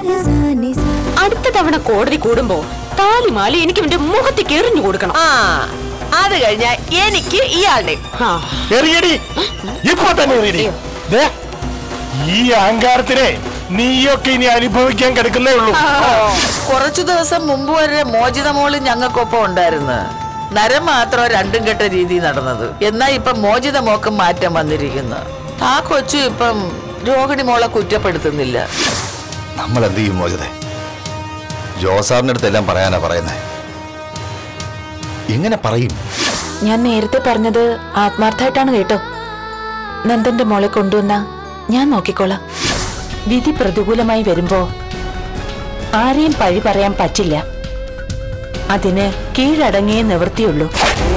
അടുത്ത തവണ കോടതി കൂടുമ്പോ താലിമാല എനിക്ക് എന്റെ മുഖത്തേക്ക് എറിഞ്ഞു കൊടുക്കണം ആ അത് കഴിഞ്ഞാ എനിക്ക് ഇയാളുടെ ആ, എറിയടി ഇപ്പൊ തന്നെ എറിയടി ദേ, ഈ അഹങ്കാരത്തിനെ നീയൊക്കെ ഇനി അനുഭവിക്കാൻ കിടക്കുന്നേ ഉള്ളൂ കുറച്ചു ദിവസം മുമ്പ് വരെ മോചിത മോള് ഞങ്ങൾക്കൊപ്പം ഉണ്ടായിരുന്നു നരം മാത്രം രണ്ടും കെട്ട രീതി നടന്നത് എന്നാ ഇപ്പൊ മോചിത മോക്കും മാറ്റം വന്നിരിക്കുന്നു ആ കൊച്ചു ഇപ്പം രോഹിണി മോളെ കുറ്റപ്പെടുത്തുന്നില്ല നമ്മൾ എന്ത് ചെയ്യും മോചതെ ജോസാറിന്റെ അടുത്ത് എല്ലാം പറയാനാ പറയുന്നേ എങ്ങനെ പറയും ഞാൻ നേരത്തെ പറഞ്ഞത് ആത്മാർത്ഥമായിട്ടാണ് കേട്ടോ നന്ദന്റെ മോളെ കൊണ്ടുവന്ന ഞാൻ നോക്കിക്കോളാം വിധി പ്രതികൂലമായി വരുമ്പോ ആരെയും പഴി പറയാൻ പറ്റില്ല അതിന് കീഴടങ്ങിയേ നിവൃത്തിയുള്ളൂ